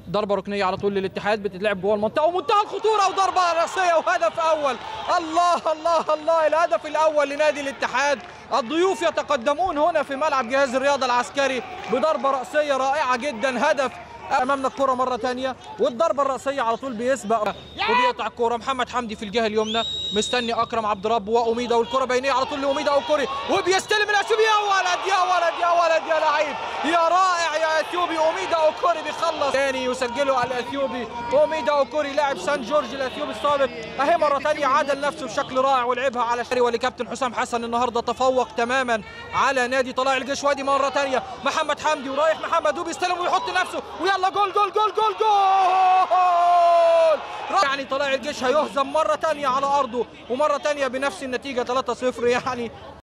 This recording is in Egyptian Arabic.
ضربه ركنيه على طول للاتحاد بتتلعب جوه المنطقه ومنتهى الخطوره وضربه راسيه وهدف اول الله الله الله الهدف الاول لنادي الاتحاد الضيوف يتقدمون هنا في ملعب جهاز الرياضه العسكري بضربه راسيه رائعه جدا هدف امامنا الكره مره ثانيه والضربه الراسيه على طول بيسبق وبيقطع الكره محمد حمدي في الجهه اليمنى مستني اكرم عبد رب واميده والكره بينيه على طول لاميده اوكوري وبيستلم الاثيوبي يا ولد يا ولد يا ولد يا لعيب يا رائع يا اثيوبي اميده اوكوري بيخلص ثاني يسجله الاثيوبي اميده اوكوري لاعب سان جورج الاثيوبي السابق اهي مره ثانيه عادل نفسه بشكل رائع ولعبها على شري ولكابتن حسام حسن النهارده تفوق تماما على نادي طلائع الجيش وادي مره ثانيه محمد حمدي ورايح محمد وبيستلم ويحط نفسه ويلا جول جول جول جول جول يعني طلائع الجيش هيهزم مره ثانيه على ارضه ومره ثانيه بنفس النتيجه 3-0 يعني